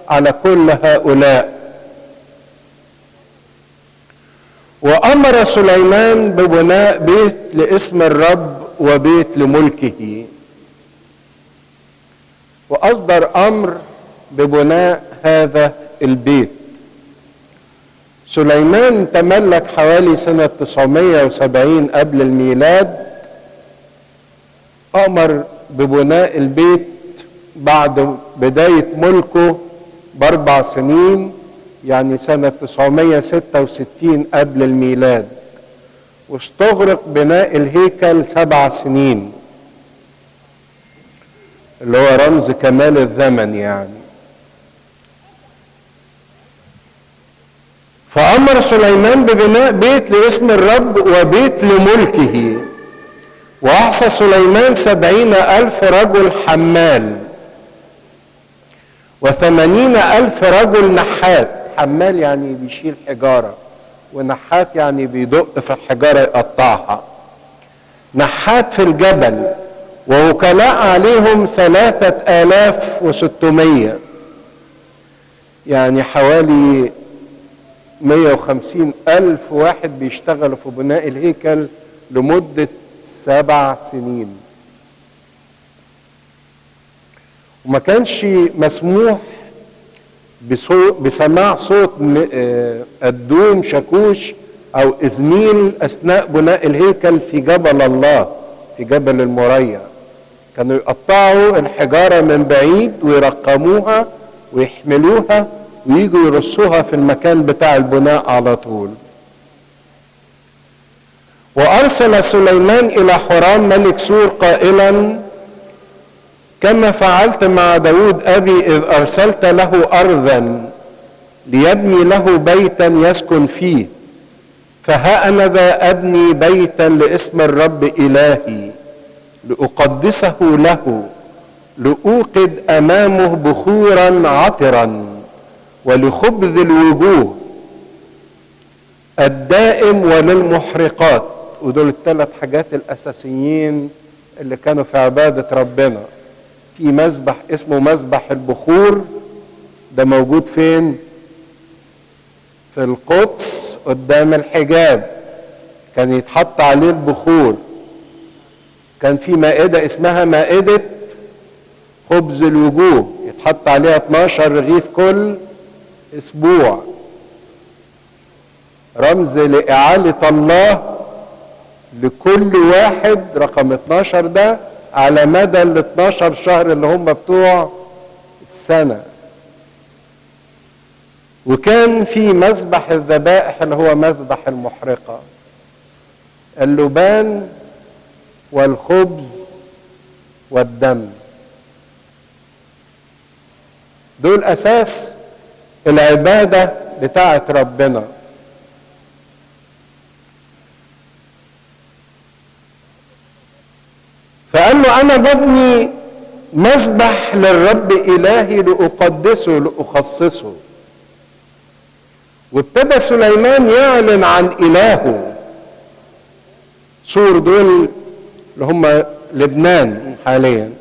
على كل هؤلاء وامر سليمان ببناء بيت لاسم الرب وبيت لملكه واصدر امر ببناء هذا البيت سليمان تملك حوالي سنة 970 قبل الميلاد أمر ببناء البيت بعد بداية ملكه بأربع سنين يعني سنة 966 قبل الميلاد واستغرق بناء الهيكل سبع سنين اللي هو رمز كمال الزمن يعني فأمر سليمان ببناء بيت لاسم الرب وبيت لملكه وأحصى سليمان سبعين ألف رجل حمال وثمانين ألف رجل نحات حمال يعني بيشيل حجارة ونحات يعني بيدق في الحجارة يقطعها نحات في الجبل ووكلاء عليهم ثلاثة آلاف وستمية يعني حوالي 150 ألف واحد بيشتغلوا في بناء الهيكل لمدة سبع سنين وما كانش مسموح بصوت بسماع صوت الدوم شاكوش او ازميل اثناء بناء الهيكل في جبل الله في جبل المريا كانوا يقطعوا الحجاره من بعيد ويرقموها ويحملوها ويجوا يرصوها في المكان بتاع البناء على طول وارسل سليمان الى حرام ملك سور قائلا كما فعلت مع داود ابي اذ ارسلت له ارضا ليبني له بيتا يسكن فيه فها انا ذا ابني بيتا لاسم الرب الهي لاقدسه له لاوقد امامه بخورا عطرا ولخبز الوجوه الدائم وللمحرقات ودول الثلاث حاجات الاساسيين اللي كانوا في عباده ربنا في مذبح اسمه مذبح البخور ده موجود فين في القدس قدام الحجاب كان يتحط عليه البخور كان في مائدة اسمها مائدة خبز الوجوه يتحط عليها 12 رغيف كل اسبوع رمز لإعالة الله لكل واحد رقم 12 ده على مدى ال 12 شهر اللي هم بتوع السنة وكان في مذبح الذبائح اللي هو مذبح المحرقة اللبان والخبز والدم دول أساس العبادة بتاعة ربنا فقال له انا ببني مذبح للرب الهي لاقدسه لاخصصه وابتدى سليمان يعلن عن الهه سور دول اللي هم لبنان حاليا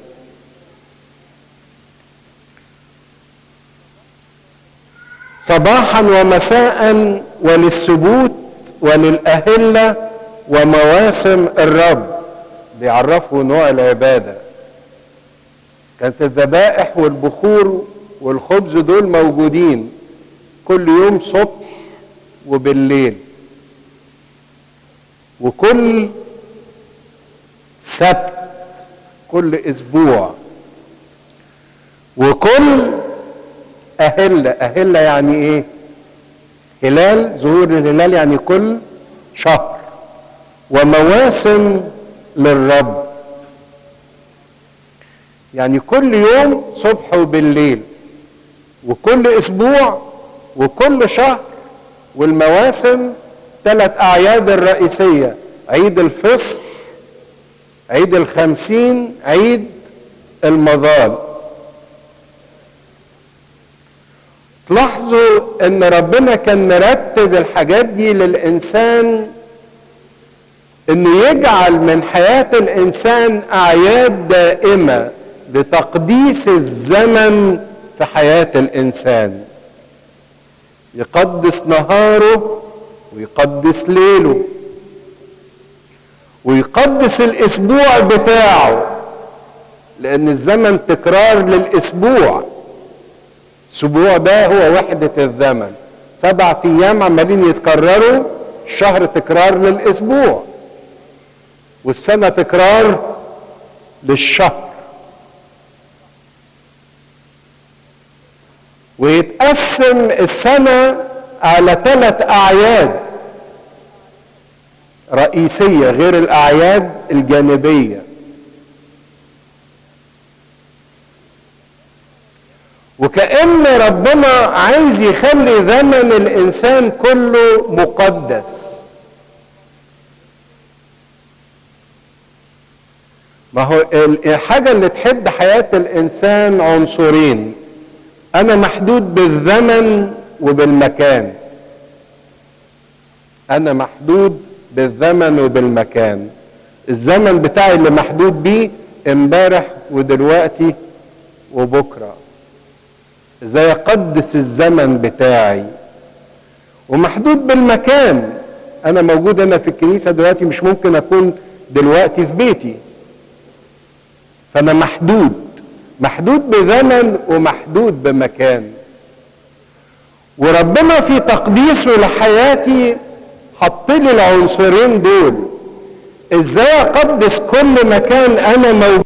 صباحا ومساء وللسبوت وللأهلة ومواسم الرب بيعرفوا نوع العبادة كانت الذبائح والبخور والخبز دول موجودين كل يوم صبح وبالليل وكل سبت كل اسبوع وكل أهلة أهلة يعني إيه؟ هلال ظهور الهلال يعني كل شهر ومواسم للرب يعني كل يوم صبح وبالليل وكل اسبوع وكل شهر والمواسم ثلاث اعياد الرئيسيه عيد الفصح عيد الخمسين عيد المظال تلاحظوا ان ربنا كان مرتب الحاجات دي للانسان انه يجعل من حياة الانسان اعياد دائمة لتقديس الزمن في حياة الإنسان يقدس نهاره ويقدس ليله ويقدس الأسبوع بتاعه لأن الزمن تكرار للأسبوع الأسبوع ده هو وحدة الزمن سبعة أيام عمالين يتكرروا شهر تكرار للأسبوع والسنة تكرار للشهر ويتقسم السنة على ثلاث أعياد رئيسية غير الأعياد الجانبية وكأن ربنا عايز يخلي زمن الإنسان كله مقدس ما هو الحاجة اللي تحد حياة الإنسان عنصرين أنا محدود بالزمن وبالمكان أنا محدود بالزمن وبالمكان الزمن بتاعي اللي محدود بيه امبارح ودلوقتي وبكرة ازاي اقدس الزمن بتاعي ومحدود بالمكان انا موجود انا في الكنيسة دلوقتي مش ممكن اكون دلوقتي في بيتي فانا محدود محدود بزمن ومحدود بمكان وربنا في تقديسه لحياتي حط لي العنصرين دول ازاي اقدس كل مكان انا موجود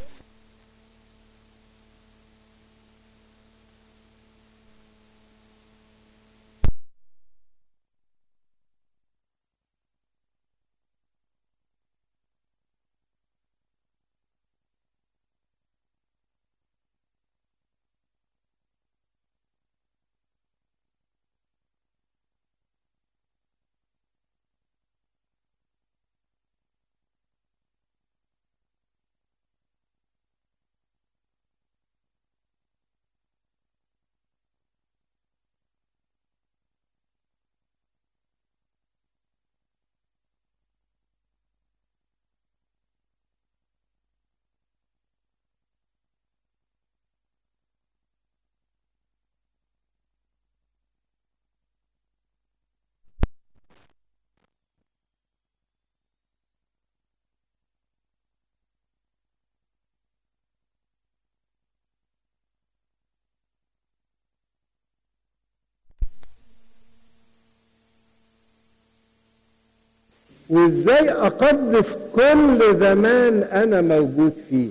وازاي اقدس كل زمان انا موجود فيه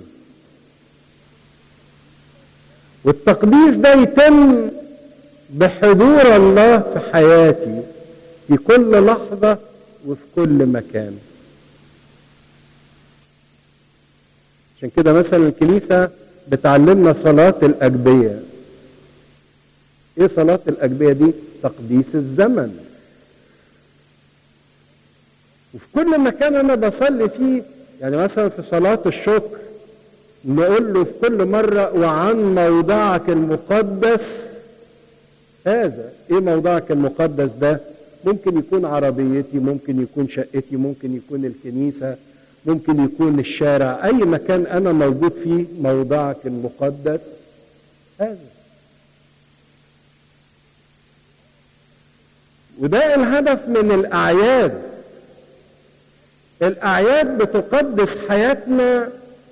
والتقديس ده يتم بحضور الله في حياتي في كل لحظة وفي كل مكان عشان كده مثلا الكنيسة بتعلمنا صلاة الأجبية ايه صلاة الأجبية دي تقديس الزمن وفي كل مكان انا بصلي فيه يعني مثلا في صلاة الشكر نقول له في كل مرة وعن موضعك المقدس هذا ايه موضعك المقدس ده ممكن يكون عربيتي ممكن يكون شقتي ممكن يكون الكنيسة ممكن يكون الشارع اي مكان انا موجود فيه موضعك المقدس هذا وده الهدف من الاعياد الاعياد بتقدس حياتنا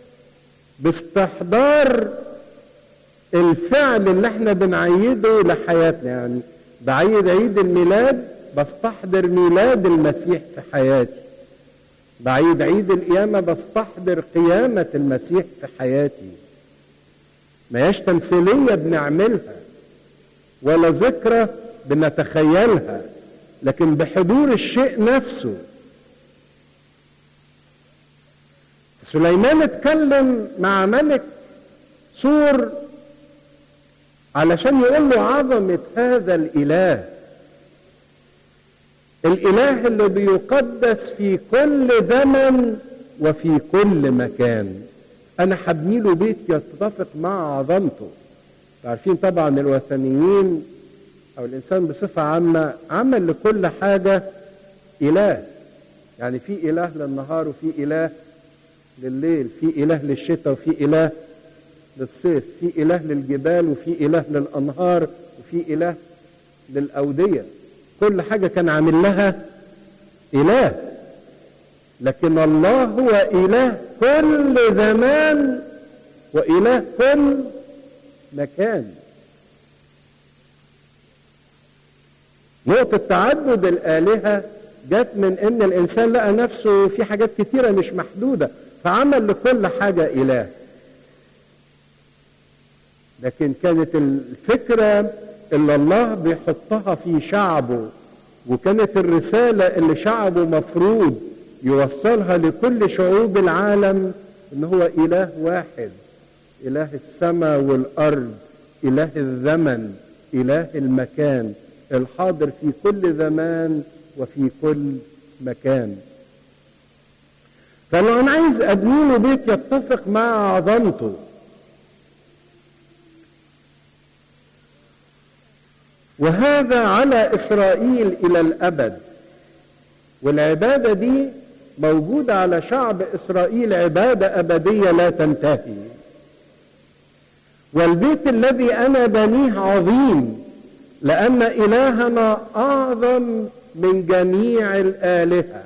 باستحضار الفعل اللي احنا بنعيده لحياتنا يعني بعيد عيد الميلاد بستحضر ميلاد المسيح في حياتي بعيد عيد القيامة بستحضر قيامة المسيح في حياتي ما هياش تمثيلية بنعملها ولا ذكرى بنتخيلها لكن بحضور الشيء نفسه سليمان اتكلم مع ملك سور علشان يقول له عظمة هذا الإله الإله اللي بيقدس في كل زمن وفي كل مكان أنا هبني له بيت يتفق مع عظمته عارفين طبعا الوثنيين أو الإنسان بصفة عامة عمل لكل حاجة إله يعني في إله للنهار وفي إله لليل في إله للشتاء وفي إله للصيف في إله للجبال وفي إله للأنهار وفي إله للأودية كل حاجة كان عامل لها إله لكن الله هو إله كل زمان وإله كل مكان نقطة تعدد الآلهة جت من إن الإنسان لقى نفسه في حاجات كتيرة مش محدودة فعمل لكل حاجة إله لكن كانت الفكرة اللي الله بيحطها في شعبه وكانت الرسالة اللي شعبه مفروض يوصلها لكل شعوب العالم ان هو اله واحد اله السماء والارض اله الزمن اله المكان الحاضر في كل زمان وفي كل مكان فلو انا عايز ابني له بيت يتفق مع عظمته وهذا على اسرائيل الى الابد والعباده دي موجوده على شعب اسرائيل عباده ابديه لا تنتهي والبيت الذي انا بنيه عظيم لان الهنا اعظم من جميع الالهه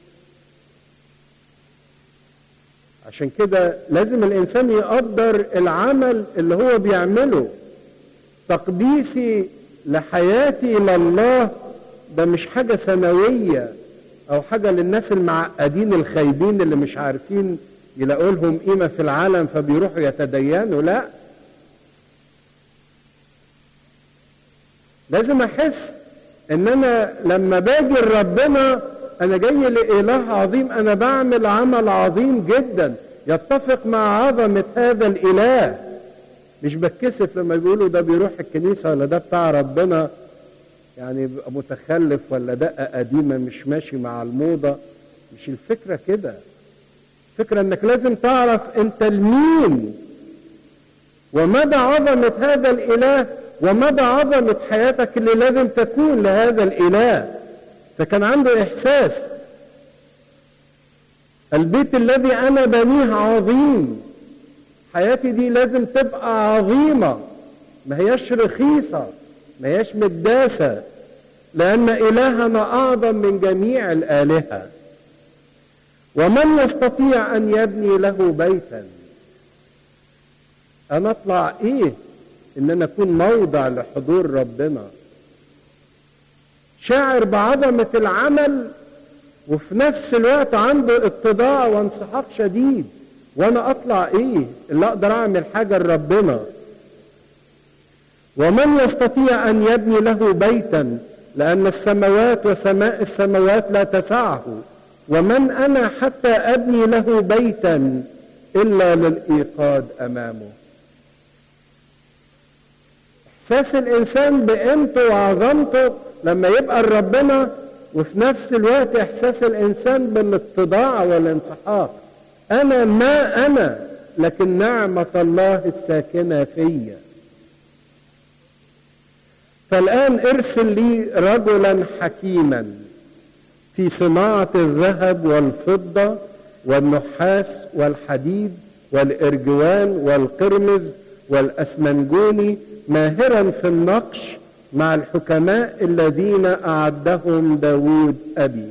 عشان كده لازم الانسان يقدر العمل اللي هو بيعمله تقديسي لحياتي لله ده مش حاجة سنوية أو حاجة للناس المعقدين الخايبين اللي مش عارفين يلاقوا لهم قيمة في العالم فبيروحوا يتدينوا لا لازم أحس إن أنا لما باجي لربنا أنا جاي لإله عظيم أنا بعمل عمل عظيم جدا يتفق مع عظمة هذا الإله مش بتكسف لما بيقولوا ده بيروح الكنيسة ولا ده بتاع ربنا يعني بيبقى متخلف ولا دقة قديمة مش ماشي مع الموضة مش الفكرة كده الفكرة انك لازم تعرف انت لمين ومدى عظمة هذا الاله ومدى عظمة حياتك اللي لازم تكون لهذا الاله فكان عنده احساس البيت الذي انا بنيه عظيم حياتي دي لازم تبقى عظيمة ما هياش رخيصة ما هياش مداسة لأن إلهنا أعظم من جميع الآلهة ومن يستطيع أن يبني له بيتا أنا أطلع إيه إن أنا أكون موضع لحضور ربنا شاعر بعظمة العمل وفي نفس الوقت عنده اتضاع وانسحاق شديد وانا اطلع ايه اللي اقدر اعمل حاجة لربنا ومن يستطيع ان يبني له بيتا لان السماوات وسماء السماوات لا تسعه ومن انا حتى ابني له بيتا الا للايقاد امامه احساس الانسان بقيمته وعظمته لما يبقى ربنا وفي نفس الوقت احساس الانسان بالاتضاع والانسحاق انا ما انا لكن نعمة الله الساكنة فيا فالان ارسل لي رجلا حكيما في صناعة الذهب والفضة والنحاس والحديد والارجوان والقرمز والاسمنجوني ماهرا في النقش مع الحكماء الذين اعدهم داود ابي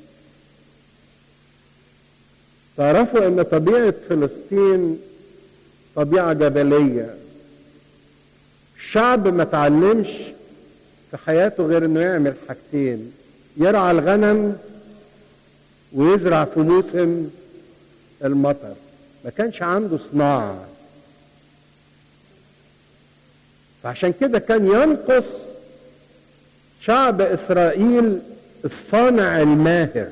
تعرفوا ان طبيعة فلسطين طبيعة جبلية الشعب ما تعلمش في حياته غير انه يعمل حاجتين يرعى الغنم ويزرع في موسم المطر ما كانش عنده صناعة فعشان كده كان ينقص شعب اسرائيل الصانع الماهر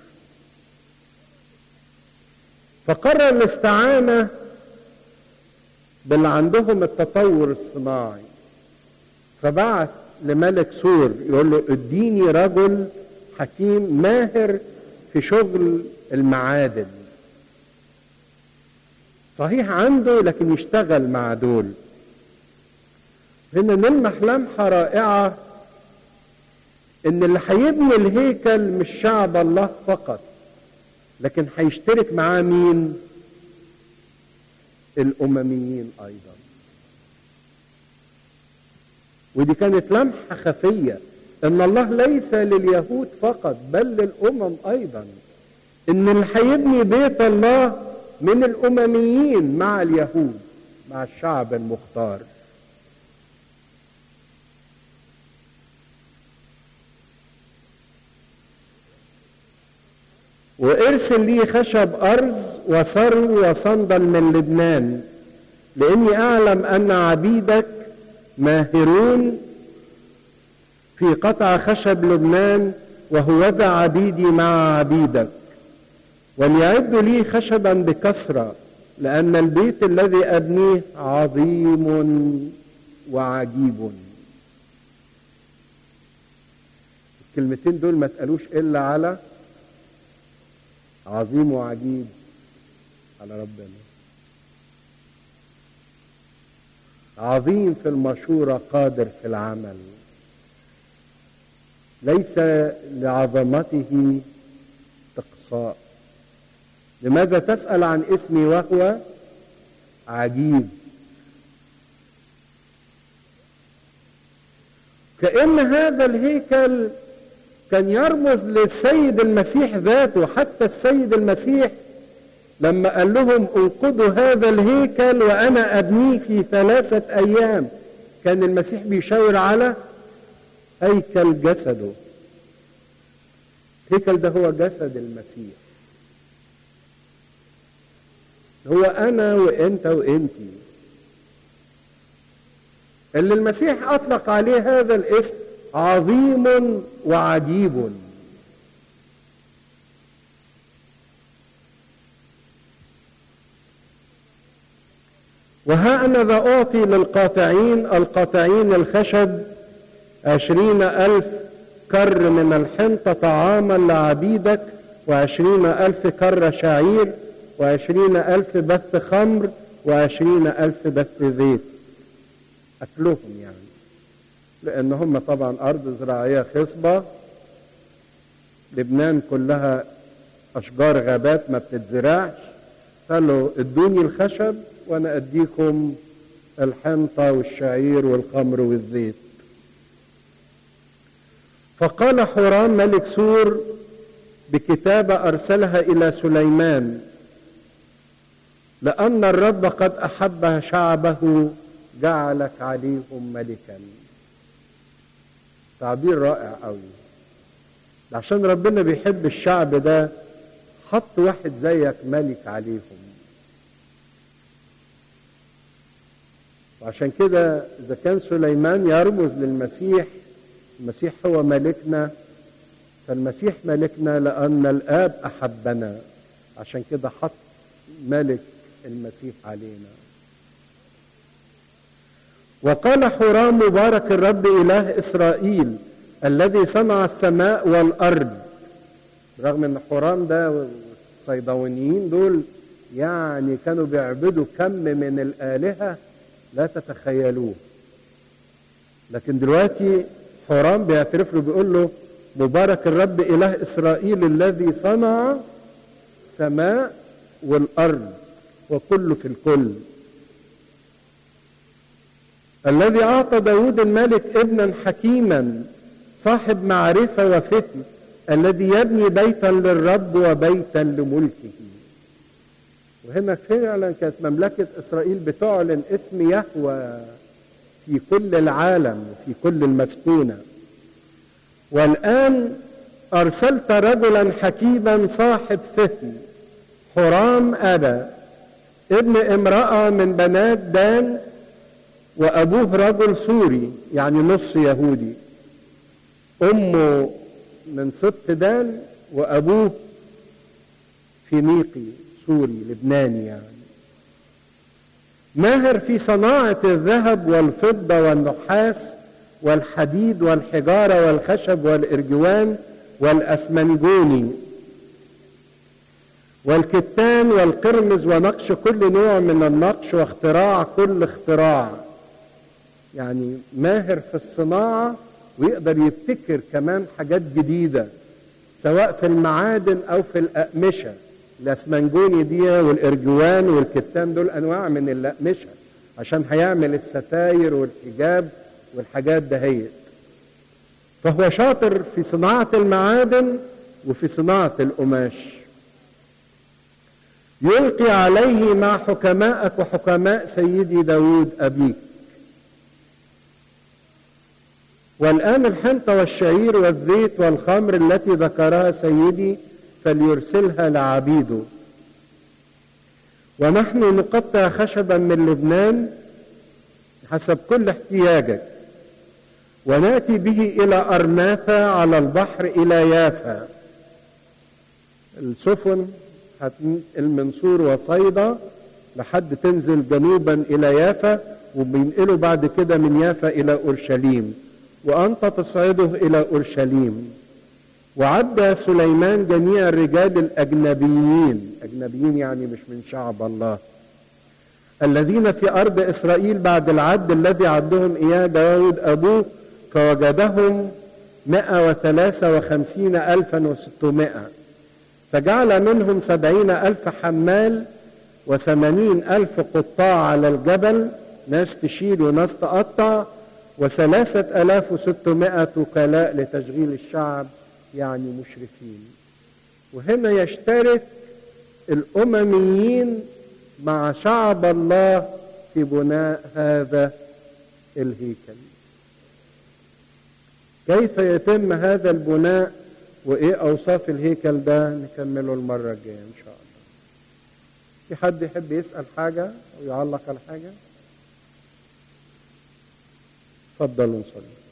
فقرر الاستعانة باللي عندهم التطور الصناعي فبعت لملك سور يقول له اديني رجل حكيم ماهر في شغل المعادن صحيح عنده لكن يشتغل مع دول هنا نلمح لمحة رائعة ان اللي هيبني الهيكل مش شعب الله فقط لكن هيشترك معاه مين الامميين ايضا ودي كانت لمحه خفيه ان الله ليس لليهود فقط بل للامم ايضا ان اللي هيبني بيت الله من الامميين مع اليهود مع الشعب المختار وارسل لي خشب ارز وثرو وصندل من لبنان لاني اعلم ان عبيدك ماهرون في قطع خشب لبنان وهوذا عبيدي مع عبيدك وليعدوا لي خشبا بكثرة لأن البيت الذي أبنيه عظيم وعجيب الكلمتين دول ما تقالوش إلا على عظيم وعجيب على ربنا عظيم في المشورة قادر في العمل ليس لعظمته استقصاء لماذا تسأل عن اسمي وهو عجيب كأن هذا الهيكل كان يرمز للسيد المسيح ذاته حتى السيد المسيح لما قال لهم انقضوا هذا الهيكل وانا ابنيه في ثلاثة ايام كان المسيح بيشاور على هيكل جسده الهيكل ده هو جسد المسيح هو انا وانت وانتي اللي المسيح اطلق عليه هذا الاسم عظيم وعجيب وها أنا ذا أعطي للقاطعين القاطعين الخشب عشرين ألف كر من الحنطة طعاما لعبيدك وعشرين ألف كر شعير وعشرين ألف بث خمر وعشرين ألف بث زيت أكلهم يعني لأن هم طبعا أرض زراعية خصبة لبنان كلها أشجار غابات ما بتتزرعش قالوا ادوني الخشب وأنا أديكم الحنطة والشعير والخمر والزيت فقال حورام ملك سور بكتابة أرسلها إلى سليمان لأن الرب قد أحب شعبه جعلك عليهم ملكا تعبير رائع قوي عشان ربنا بيحب الشعب ده حط واحد زيك ملك عليهم وعشان كده اذا كان سليمان يرمز للمسيح المسيح هو ملكنا فالمسيح ملكنا لان الاب احبنا عشان كده حط ملك المسيح علينا وقال حرام مبارك الرب اله اسرائيل الذي صنع السماء والارض رغم ان حرام ده الصيدونيين دول يعني كانوا بيعبدوا كم من الالهه لا تتخيلوه لكن دلوقتي حرام بيعترف له بيقول له مبارك الرب اله اسرائيل الذي صنع السماء والارض وكل في الكل الذي اعطى داود الملك ابنا حكيما صاحب معرفه وفهم الذي يبني بيتا للرب وبيتا لملكه وهنا فعلا كانت مملكة إسرائيل بتعلن اسم يهوى في كل العالم وفي كل المسكونة والآن أرسلت رجلا حكيما صاحب فهم حرام أبا ابن امرأة من بنات دان وأبوه رجل سوري يعني نص يهودي أمه من سبط دان وأبوه فينيقي سوري لبناني يعني ماهر في صناعة الذهب والفضة والنحاس والحديد والحجارة والخشب والإرجوان والأسمنجوني والكتان والقرمز ونقش كل نوع من النقش واختراع كل اختراع يعني ماهر في الصناعة ويقدر يبتكر كمان حاجات جديدة سواء في المعادن أو في الأقمشة الاسمنجوني دي والارجوان والكتان دول انواع من الاقمشه عشان هيعمل الستاير والحجاب والحاجات دهيت فهو شاطر في صناعه المعادن وفي صناعه القماش يلقي عليه مع حكمائك وحكماء سيدي داود أبيك والآن الحنطة والشعير والزيت والخمر التي ذكرها سيدي فليرسلها لعبيده ونحن نقطع خشبا من لبنان حسب كل احتياجك وناتي به الى ارناثا على البحر الى يافا السفن هتنقل من سور وصيدا لحد تنزل جنوبا الى يافا وبينقلوا بعد كده من يافا الى اورشليم وانت تصعده الى اورشليم وعد سليمان جميع الرجال الاجنبيين اجنبيين يعني مش من شعب الله الذين في ارض اسرائيل بعد العد الذي عدهم اياه داود ابوه فوجدهم مائة وثلاثة وخمسين ألفا وستمائة فجعل منهم سبعين ألف حمال وثمانين ألف قطاع على الجبل ناس تشيل وناس تقطع وثلاثة ألاف وستمائة وكلاء لتشغيل الشعب يعني مشرفين وهنا يشترك الأمميين مع شعب الله في بناء هذا الهيكل كيف يتم هذا البناء وايه اوصاف الهيكل ده نكمله المره الجايه ان شاء الله في حد يحب يسال حاجه او يعلق على حاجه اتفضلوا نصلي